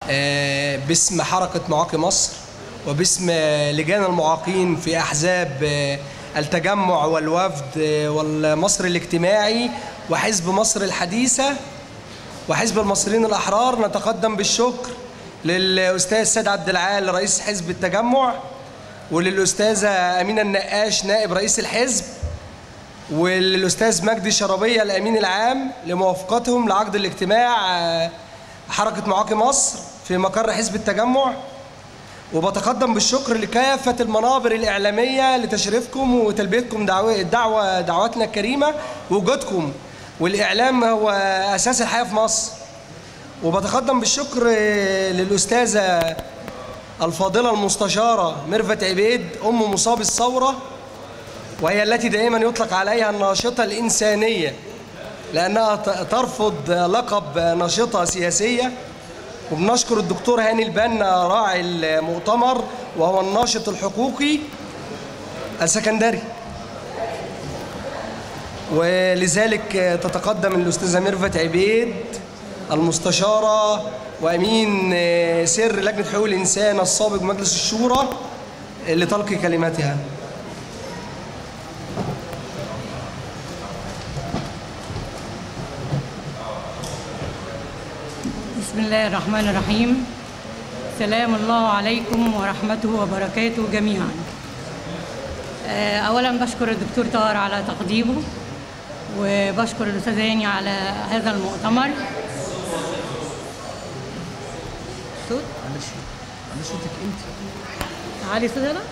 آه، باسم حركة معاقي مصر وباسم آه، لجان المعاقين في أحزاب آه، التجمع والوفد آه، والمصر الاجتماعي وحزب مصر الحديثة وحزب المصريين الأحرار نتقدم بالشكر للأستاذ سيد عبد العال رئيس حزب التجمع وللأستاذة أمينة النقاش نائب رئيس الحزب وللأستاذ مجدي شربية الأمين العام لموافقتهم لعقد الاجتماع آه، حركة معاقي مصر في مقر حزب التجمع وبتقدم بالشكر لكافة المنابر الإعلامية لتشريفكم وتلبيتكم دعوة دعوة دعواتنا الكريمة ووجودكم والإعلام هو أساس الحياة في مصر وبتقدم بالشكر آه، للأستاذة الفاضلة المستشارة ميرفت عبيد أم مصاب الثورة وهي التي دائما يطلق عليها الناشطة الإنسانية لأنها ت- ترفض لقب ناشطة سياسية وبنشكر الدكتور هاني البنا راعي المؤتمر وهو الناشط الحقوقي السكندري ولذلك تتقدم الأستاذة ميرفت عبيد المستشارة وأمين سر لجنة حقوق الإنسان السابق مجلس الشورى لتلقي كلماتها بسم الله الرحمن الرحيم سلام الله عليكم ورحمته وبركاته جميعا آه، اولا بشكر الدكتور طاهر على تقديمه وبشكر الاستاذ هاني على هذا المؤتمر صوت معلش معلش صوتك انت عالي صوت هنا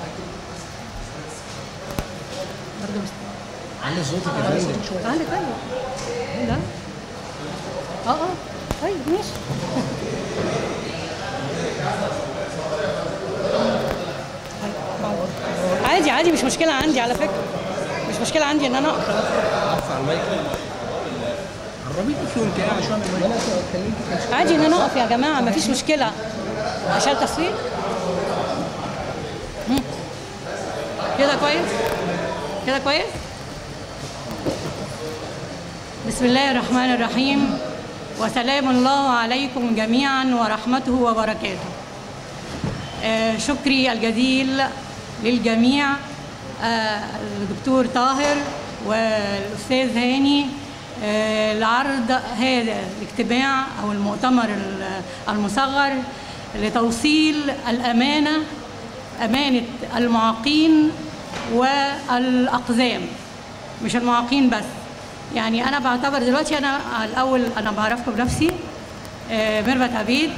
برضه مش علي صوتك يا فندم عالي طيب لا اه اه طيب ماشي عادي عادي مش مشكلة عندي على فكرة مش مشكلة عندي ان انا اقرا ارفع المايك قربي لي فيه وانت قاعد شويه من المايك انا كلمتك عادي ان انا اقف يا جماعة مفيش مشكلة عشان تصوير مم. كده كويس كده كويس بسم الله الرحمن الرحيم وسلام الله عليكم جميعا ورحمته وبركاته آه، شكري الجزيل للجميع آه، الدكتور طاهر والأستاذ هاني آه، لعرض هذا الاجتماع أو المؤتمر ال- المصغر لتوصيل الأمانة أمانة المعاقين والأقزام مش المعاقين بس يعني أنا بعتبر دلوقتي أنا الأول أنا بعرفكم بنفسي آه، ميرفت عبيد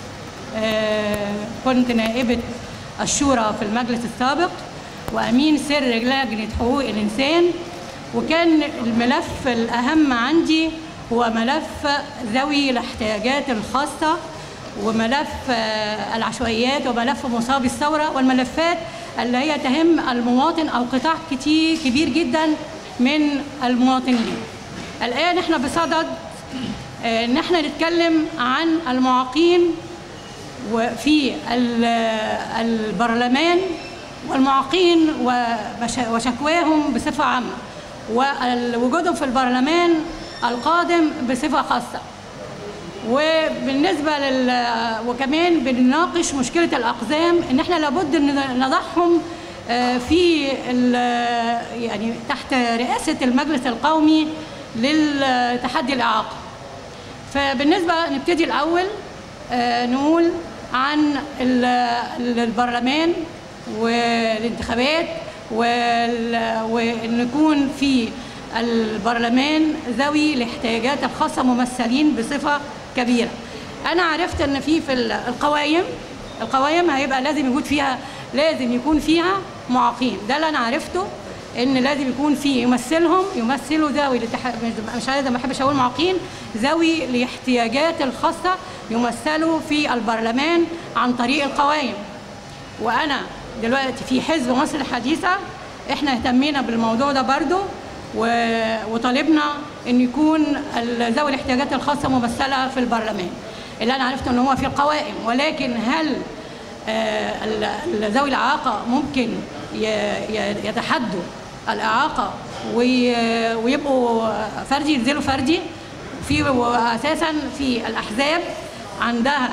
آه، كنت نائبة الشورى في المجلس السابق وأمين سر لجنة حقوق الإنسان وكان الملف الأهم عندي هو ملف ذوي الاحتياجات الخاصة وملف آه، العشوائيات وملف مصاب الثورة والملفات اللي هي تهم المواطن أو قطاع كتير كبير جدا من المواطنين الآن احنا بصدد آه، ان احنا نتكلم عن المعاقين وفي ال- البرلمان والمعاقين ومشا- وشكواهم بصفة عامة ووجودهم في البرلمان القادم بصفة خاصة وبالنسبة لل وكمان بنناقش مشكلة الأقزام إن إحنا لابد إن نضعهم آه، في ال- يعني تحت رئاسة المجلس القومي للتحدي الإعاقة فبالنسبة نبتدي الأول آه، نقول عن ال- ال- البرلمان والانتخابات وال- وإن يكون في البرلمان ذوي الاحتياجات الخاصة ممثلين بصفة كبيرة أنا عرفت إن في في ال- القوائم القوائم هيبقى لازم يوجد فيها لازم يكون فيها معاقين ده اللي أنا عرفته ان لازم يكون في يمثلهم يمثلوا ذوي الاتح- مش عايزه ما بحبش اقول معاقين ذوي الاحتياجات الخاصه يمثلوا في البرلمان عن طريق القوائم وانا دلوقتي في حزب مصر الحديثه احنا اهتمينا بالموضوع ده برضو و- وطالبنا ان يكون ال- ذوي الاحتياجات الخاصه ممثله في البرلمان اللي انا عرفته ان هو في القوائم ولكن هل آه، ال- ال- ذوي الإعاقة ممكن ي- ي- يتحدوا الإعاقة وي- ويبقوا فردي ينزلوا فردي في وأساسا في الأحزاب عندها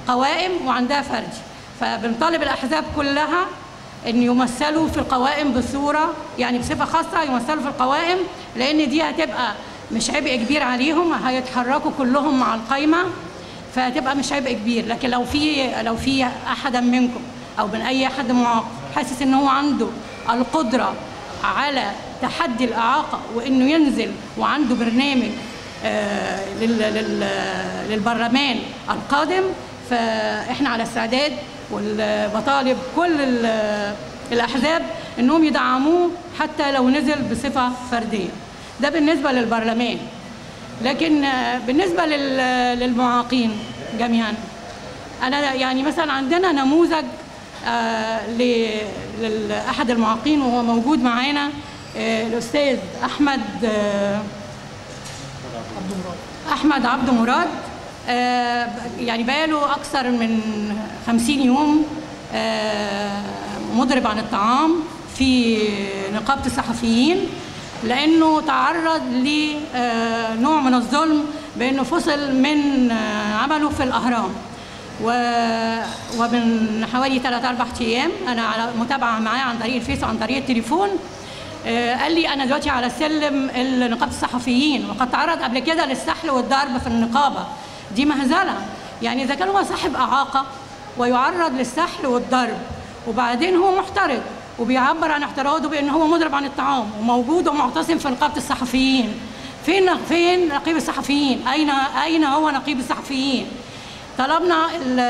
قوائم وعندها فردي فبنطالب الاحزاب كلها ان يمثلوا في القوائم بصوره يعني بصفه خاصه يمثلوا في القوائم لان دي هتبقى مش عبء كبير عليهم هيتحركوا كلهم مع القايمه فهتبقى مش عبء كبير لكن لو في لو في احدا منكم او من اي احد معاق حاسس ان هو عنده القدره على تحدي الاعاقه وانه ينزل وعنده برنامج آه، لل- لل- للبرلمان القادم فاحنا على استعداد وبطالب كل ال- الاحزاب انهم يدعموه حتى لو نزل بصفه فرديه ده بالنسبه للبرلمان لكن آه، بالنسبه لل- للمعاقين جميعا انا يعني مثلا عندنا نموذج آه، ل- لاحد المعاقين وهو موجود معانا آه، الاستاذ احمد آه، احمد عبد مراد آه، يعني بقاله اكثر من 50 يوم آه، مضرب عن الطعام في نقابه الصحفيين لانه تعرض لنوع من الظلم بانه فصل من آه، عمله في الاهرام و- ومن حوالي 3 4 ايام انا على متابعه معاه عن طريق الفيس وعن طريق التليفون آه، قال لي انا دلوقتي على سلم نقابه الصحفيين وقد تعرض قبل كده للسحل والضرب في النقابه دي مهزله يعني اذا كان هو صاحب اعاقه ويعرض للسحل والضرب وبعدين هو محترض وبيعبر عن احتراضه بان هو مضرب عن الطعام وموجود ومعتصم في نقابه الصحفيين فين فين نقيب الصحفيين اين اين هو نقيب الصحفيين طلبنا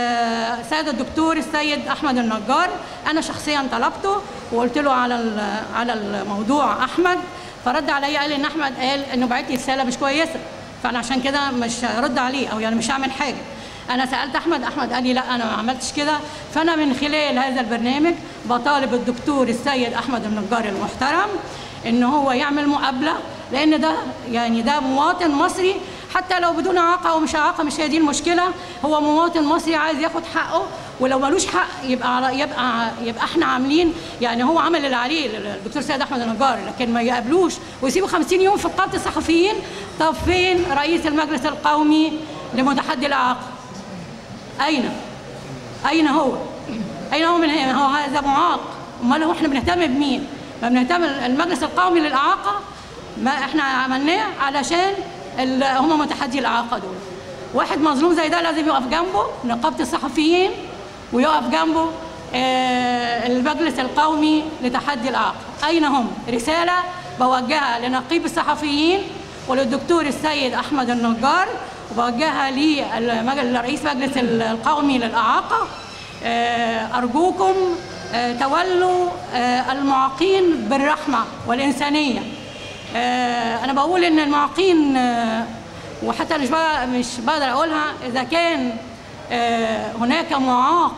السيد الدكتور السيد احمد النجار انا شخصيا طلبته وقلت له على ال- على الموضوع احمد فرد عليا قال ان احمد قال انه بعت لي رساله مش كويسه فانا عشان كده مش هرد عليه او يعني مش هعمل حاجه انا سالت احمد احمد قال لي لا انا ما عملتش كده فانا من خلال هذا البرنامج بطالب الدكتور السيد احمد النجار المحترم ان هو يعمل مقابله لان ده يعني ده مواطن مصري حتى لو بدون اعاقه او مش اعاقه مش هي دي المشكله هو مواطن مصري عايز ياخد حقه ولو ملوش حق يبقى على يبقى يبقى احنا عاملين يعني هو عمل اللي عليه الدكتور سيد احمد النجار لكن ما يقابلوش ويسيبوا 50 يوم في نقابه الصحفيين طب فين رئيس المجلس القومي لمتحدي الاعاقه؟ اين؟ اين هو؟ اين هو من هنا؟ هو هذا معاق امال هو احنا بنهتم بمين؟ ما بنهتم المجلس القومي للاعاقه ما احنا عملناه علشان ال- هم متحدي الاعاقه دول واحد مظلوم زي ده لازم يقف جنبه نقابه الصحفيين ويقف جنبه آه، المجلس القومي لتحدي الاعاقه اين هم رساله بوجهها لنقيب الصحفيين وللدكتور السيد احمد النجار وبوجهها لرئيس مجلس القومي للاعاقه آه، ارجوكم آه، تولوا آه، المعاقين بالرحمه والانسانيه آه، انا بقول ان المعاقين آه، وحتى مش بقى مش بقدر اقولها اذا كان آه، هناك معاق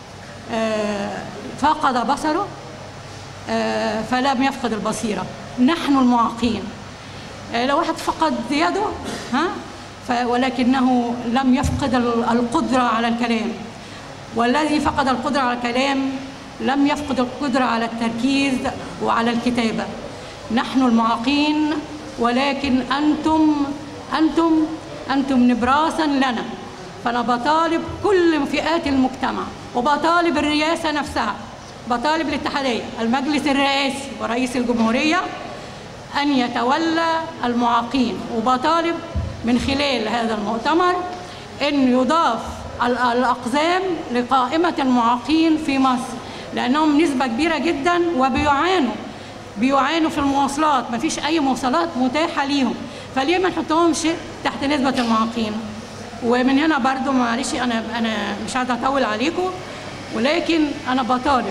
آه، فقد بصره آه، فلم يفقد البصيره نحن المعاقين آه، لو واحد فقد يده ها ف- ولكنه لم يفقد ال- القدره على الكلام والذي فقد القدره على الكلام لم يفقد القدره على التركيز وعلى الكتابه نحن المعاقين ولكن انتم انتم انتم نبراسا لنا فانا بطالب كل فئات المجتمع وبطالب الرئاسه نفسها بطالب الاتحاديه المجلس الرئاسي ورئيس الجمهوريه أن يتولى المعاقين وبطالب من خلال هذا المؤتمر أن يضاف ال- الأقزام لقائمة المعاقين في مصر لأنهم نسبة كبيرة جدا وبيعانوا بيعانوا في المواصلات مفيش أي مواصلات متاحة ليهم فليه ما نحطهمش تحت نسبة المعاقين ومن هنا برضو معلش أنا أنا مش عايزة أطول عليكم ولكن أنا بطالب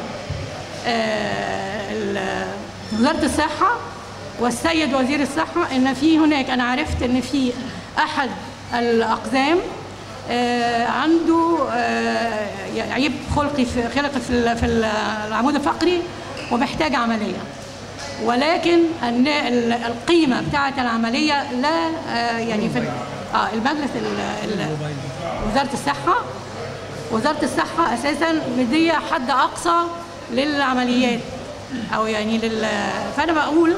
آه، ال- وزاره الصحه والسيد وزير الصحه ان في هناك انا عرفت ان في احد الاقزام آه، عنده آه، عيب خلقي في خلقي في ال- في ال- العمود الفقري ومحتاج عمليه ولكن الن- ال- القيمه بتاعه العمليه لا آه، يعني في ال- اه المجلس ال- ال- وزاره الصحه وزاره الصحه اساسا مديه حد اقصى للعمليات او يعني لل فانا بقول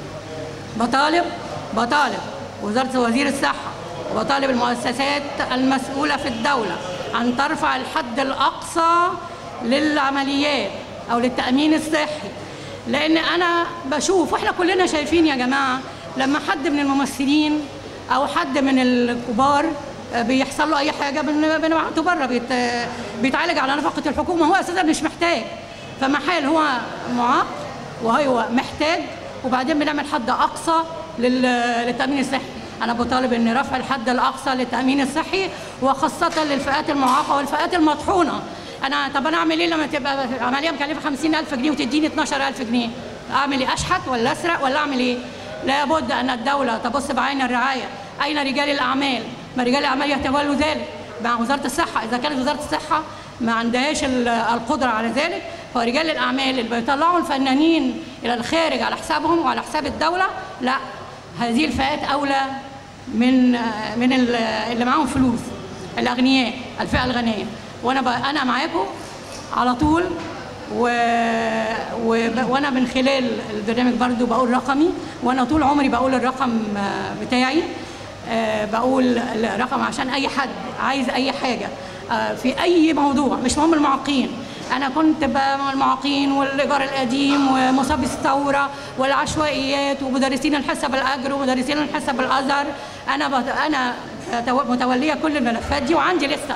بطالب بطالب وزاره وزير الصحه وبطالب المؤسسات المسؤوله في الدوله أن ترفع الحد الأقصى للعمليات أو للتأمين الصحي لأن أنا بشوف وإحنا كلنا شايفين يا جماعة لما حد من الممثلين أو حد من الكبار بيحصل له أي حاجة بن- بنبعته بره بيت بيتعالج على نفقة الحكومة هو أساسا مش محتاج فمحال هو معاق وهو محتاج وبعدين بنعمل حد اقصى لل- للتامين الصحي انا بطالب ان رفع الحد الاقصى للتامين الصحي وخاصه للفئات المعاقه والفئات المطحونه انا طب انا اعمل ايه لما تبقى عمليه مكلفه 50000 جنيه وتديني 12000 جنيه اعمل ايه اشحت ولا اسرق ولا اعمل ايه لابد ان الدوله تبص بعين الرعايه اين رجال الاعمال ما رجال الاعمال يتولوا ذلك مع وزاره الصحه اذا كانت وزاره الصحه ما عندهاش ال- القدره على ذلك فرجال الاعمال اللي بيطلعوا الفنانين الى الخارج على حسابهم وعلى حساب الدوله لا هذه الفئات اولى من من ال- اللي معاهم فلوس الاغنياء الفئه الغنيه وانا ب... انا معاكم على طول و... و... وانا من خلال البرنامج برضو بقول رقمي وانا طول عمري بقول الرقم آه، بتاعي آه، بقول الرقم عشان اي حد عايز اي حاجه آه، في اي موضوع مش مهم المعاقين انا كنت ب- المعاقين والايجار القديم ومصابي الثوره والعشوائيات ومدرسين الحصه بالاجر ومدرسين الحصه بالازهر انا بت... انا تو- متوليه كل الملفات دي وعندي لسه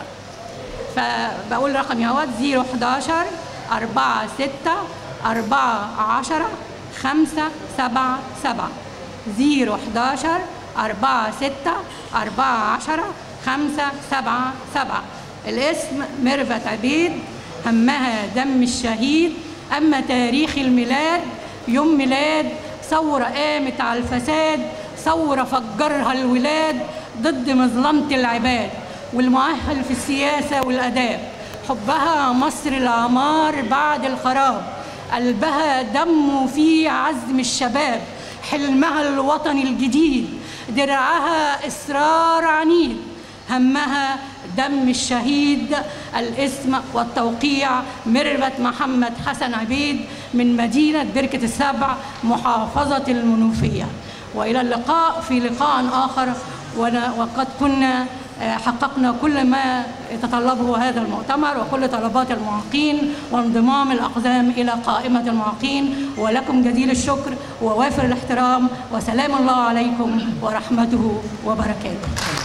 فبقول رقمي اهوت 011 4 6 4 10 5 7 7 011 4 6 4 10 5 7 7 الاسم ميرفت عبيد همها دم الشهيد أما تاريخ الميلاد يوم ميلاد ثورة قامت على الفساد ثورة فجرها الولاد ضد مظلمة العباد والمؤهل في السياسة والأداب حبها مصر العمار بعد الخراب قلبها دم في عزم الشباب حلمها الوطني الجديد درعها إصرار عنيد همها دم الشهيد الاسم والتوقيع ميرفت محمد حسن عبيد من مدينة بركة السبع محافظة المنوفية وإلى اللقاء في لقاء آخر ون- وقد كنا آه، حققنا كل ما يتطلبه هذا المؤتمر وكل طلبات المعاقين وانضمام الأقدام إلى قائمة المعاقين ولكم جزيل الشكر ووافر الاحترام وسلام الله عليكم ورحمته وبركاته